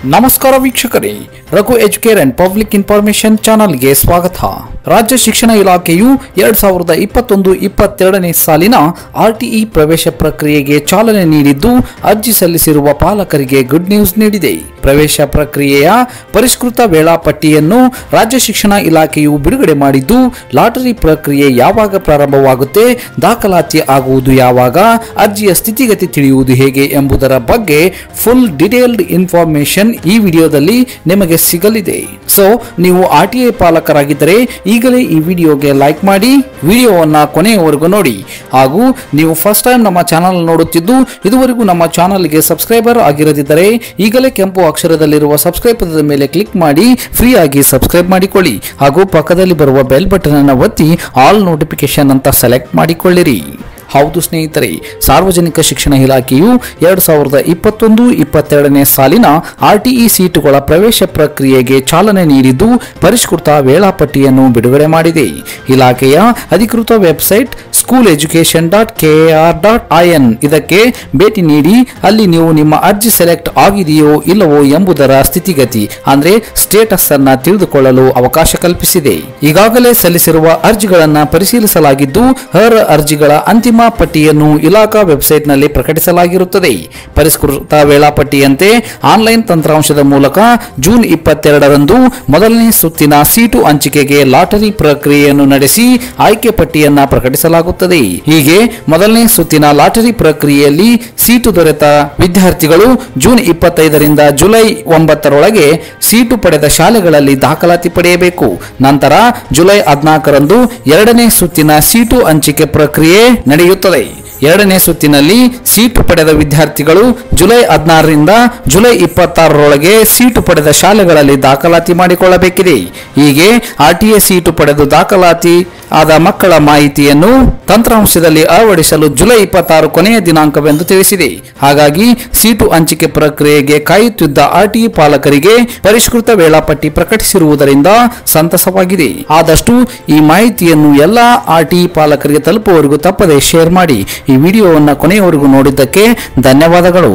ನಮಸ್ಕಾರ ವೀಕ್ಷಕರೇ Raghu Educare and public information ಚಾನಲ್ಗೆ ಸ್ವಾಗತ ರಾಜ್ಯ ಶಿಕ್ಷಣ ಇಲಾಖೆಯು ಎರಡ್ ಸಾವಿರದ ಇಪ್ಪತ್ತೊಂದು ಇಪ್ಪತ್ತೆರಡನೇ ಸಾಲಿನ ಆರ್ಟಿಇ ಪ್ರವೇಶ ಪ್ರಕ್ರಿಯೆಗೆ ಚಾಲನೆ ನೀಡಿದ್ದು ಅರ್ಜಿ ಸಲ್ಲಿಸಿರುವ ಪಾಲಕರಿಗೆ ಗುಡ್ ನ್ಯೂಸ್ ನೀಡಿದೆ ಪ್ರವೇಶ ಪ್ರಕ್ರಿಯೆಯ ಪರಿಷ್ಕೃತ ವೇಳಾಪಟ್ಟಿಯನ್ನು ರಾಜ್ಯ ಶಿಕ್ಷಣ ಇಲಾಖೆಯು ಬಿಡುಗಡೆ ಮಾಡಿದ್ದು ಲಾಟರಿ ಪ್ರಕ್ರಿಯೆ ಯಾವಾಗ ಪ್ರಾರಂಭವಾಗುತ್ತೆ ದಾಖಲಾತಿ ಆಗುವುದು ಯಾವಾಗ ಅರ್ಜಿಯ ಸ್ಥಿತಿಗತಿ ತಿಳಿಯುವುದು ಹೇಗೆ ಎಂಬುದರ ಬಗ್ಗೆ ಫುಲ್ ಡಿಟೇಲ್ಡ್ ಇನ್ಫಾರ್ಮೇಶನ್ ಈ ವಿಡಿಯೋದಲ್ಲಿ ನಿಮಗೆ ಸಿಗಲಿದೆ ಸೊ ನೀವು ಆರ್ ಟಿ ಐ ಪಾಲಕರಾಗಿದ್ದರೆ ಈಗಲೇ ಈ ವಿಡಿಯೋಗೆ ಲೈಕ್ ಮಾಡಿ ವಿಡಿಯೋವನ್ನ ಕೊನೆಯವರೆಗೂ ನೋಡಿ ಹಾಗೂ ನೀವು ಫಸ್ಟ್ ಟೈಮ್ ನಮ್ಮ ಚಾನಲ್ ನೋಡುತ್ತಿದ್ದು ಇದುವರೆಗೂ ನಮ್ಮ ಚಾನಲ್ಗೆ ಸಬ್ಸ್ಕ್ರೈಬರ್ ಆಗಿರದಿದ್ದರೆ ಈಗಲೇ ಕೆಂಪು ಅಕ್ಷರದಲ್ಲಿರುವ ಸಬ್ಸ್ಕ್ರೈಬ್ ಪದದ ಮೇಲೆ ಕ್ಲಿಕ್ ಮಾಡಿ ಫ್ರೀ ಆಗಿ ಸಬ್ಸ್ಕ್ರೈಬ್ ಮಾಡಿಕೊಳ್ಳಿ ಹಾಗೂ ಪಕ್ಕದಲ್ಲಿ ಬರುವ ಬೆಲ್ ಬಟನ್ ಅನ್ನು ಒತ್ತಿ ಆಲ್ ನೋಟಿಫಿಕೇಶನ್ ಅಂತ ಸೆಲೆಕ್ಟ್ ಮಾಡಿಕೊಳ್ಳಿರಿ ಹೌದು ಸ್ನೇಹಿತರೆ ಸಾರ್ವಜನಿಕ ಶಿಕ್ಷಣ ಇಲಾಖೆಯು ಎರಡು ಸಾವಿರದ ಇಪ್ಪತ್ತೊಂದು ಇಪ್ಪತ್ತೆರಡನೇ ಸಾಲಿನ ಆರ್ಟಿಇ ಸೀಟುಗಳ ಪ್ರವೇಶ ಪ್ರಕ್ರಿಯೆಗೆ ಚಾಲನೆ ನೀಡಿದ್ದು ಪರಿಷ್ಕೃತ ವೇಳಾಪಟ್ಟಿಯನ್ನು ಬಿಡುಗಡೆ ಮಾಡಿದೆ ಇಲಾಖೆಯ ಅಧಿಕೃತ website school education dot KR dot IN ಇದಕ್ಕೆ ಭೇಟಿ ನೀಡಿ ಅಲ್ಲಿ ನೀವು ನಿಮ್ಮ ಅರ್ಜಿ ಸೆಲೆಕ್ಟ್ ಆಗಿದೆಯೋ ಇಲ್ಲವೋ ಎಂಬುದರ ಸ್ಥಿತಿಗತಿ ಅಂದ್ರೆ ಸ್ಟೇಟಸ್ ಅನ್ನ ತಿಳಿದುಕೊಳ್ಳಲು ಅವಕಾಶ ಕಲ್ಪಿಸಿದೆ ಈಗಾಗಲೇ ಸಲ್ಲಿಸಿರುವ ಅರ್ಜಿಗಳನ್ನ ಪರಿಶೀಲಿಸಲಾಗಿದ್ದು ಅರ್ಹ ಅರ್ಜಿಗಳ ಅಂತಿಮ ಪಟ್ಟಿಯನ್ನು ಇಲಾಖಾ ವೆಬ್ಸೈಟ್ನಲ್ಲಿ ಪ್ರಕಟಿಸಲಾಗಿರುತ್ತದೆ ಪರಿಷ್ಕೃತ ವೇಳಾಪಟ್ಟಿಯಂತೆ ಆನ್ಲೈನ್ ತಂತ್ರಾಂಶದ ಮೂಲಕ ಜೂನ್ ಇಪ್ಪತ್ತೆರಡರಂದು ಮೊದಲನೇ ಸುತ್ತಿನ ಸೀಟು ಹಂಚಿಕೆಗೆ ಲಾಟರಿ ಪ್ರಕ್ರಿಯೆಯನ್ನು ನಡೆಸಿ ಆಯ್ಕೆ ಪಟ್ಟಿಯನ್ನ ಪ್ರಕಟಿಸಲಾಗುತ್ತದೆ ಹೀಗೆ ಮೊದಲನೇ ಸುತ್ತಿನ ಲಾಟರಿ ಪ್ರಕ್ರಿಯೆಯಲ್ಲಿ ಸೀಟು ದೊರೆತ ವಿದ್ಯಾರ್ಥಿಗಳು ಜೂನ್ ಇಪ್ಪತ್ತೈದರಿಂದ ಜುಲೈ ಒಂಬತ್ತರೊಳಗೆ ಸೀಟು ಪಡೆದ ಶಾಲೆಗಳಲ್ಲಿ ದಾಖಲಾತಿ ಪಡೆಯಬೇಕು ನಂತರ ಜುಲೈ ಹದಿನಾಲ್ಕರಂದು ಎರಡನೇ ಸುತ್ತಿನ ಸೀಟು ಹಂಚಿಕೆ ಪ್ರಕ್ರಿಯೆ ನಡೆಯುತ್ತದೆ ಎರಡನೇ ಸುತ್ತಿನಲ್ಲಿ ಸೀಟು ಪಡೆದ ವಿದ್ಯಾರ್ಥಿಗಳು ಜುಲೈ ಹದಿನಾರರಿಂದ ಜುಲೈ ಇಪ್ಪತ್ತಾರರೊಳಗೆ ಸೀಟು ಪಡೆದ ಶಾಲೆಗಳಲ್ಲಿ ದಾಖಲಾತಿ ಮಾಡಿಕೊಳ್ಳಬೇಕಿದೆ ಹೀಗೆ ಆರ್ಟಿಎ ಸೀಟು ಪಡೆದು ದಾಖಲಾತಿ ಆದ ಮಕ್ಕಳ ಮಾಹಿತಿಯನ್ನು ತಂತ್ರಾಂಶದಲ್ಲಿ ಅಳವಡಿಸಲು ಜುಲೈ ಇಪ್ಪತ್ತಾರು ಕೊನೆಯ ದಿನಾಂಕವೆಂದು ತಿಳಿಸಿದೆ ಹಾಗಾಗಿ ಸೀಟು ಹಂಚಿಕೆ ಪ್ರಕ್ರಿಯೆಗೆ ಕಾಯುತ್ತಿದ್ದ ಆರ್ಟಿಇ ಪಾಲಕರಿಗೆ ಪರಿಷ್ಕೃತ ವೇಳಾಪಟ್ಟಿ ಪ್ರಕಟಿಸಿರುವುದರಿಂದ ಸಂತಸವಾಗಿದೆ ಆದಷ್ಟು ಈ ಮಾಹಿತಿಯನ್ನು ಎಲ್ಲಾ ಆರ್ಟಿಇ ಪಾಲಕರಿಗೆ ತಲುಪುವವರೆಗೂ ತಪ್ಪದೆ ಶೇರ್ ಮಾಡಿ ಈ ವಿಡಿಯೋವನ್ನು ಕೊನೆಯವರೆಗೂ ನೋಡಿದ್ದಕ್ಕೆ ಧನ್ಯವಾದಗಳು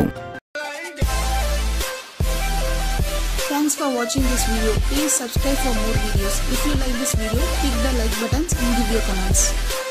Thanks for watching this video. Please subscribe for more videos. If you like this video, click the like buttons and give your comments.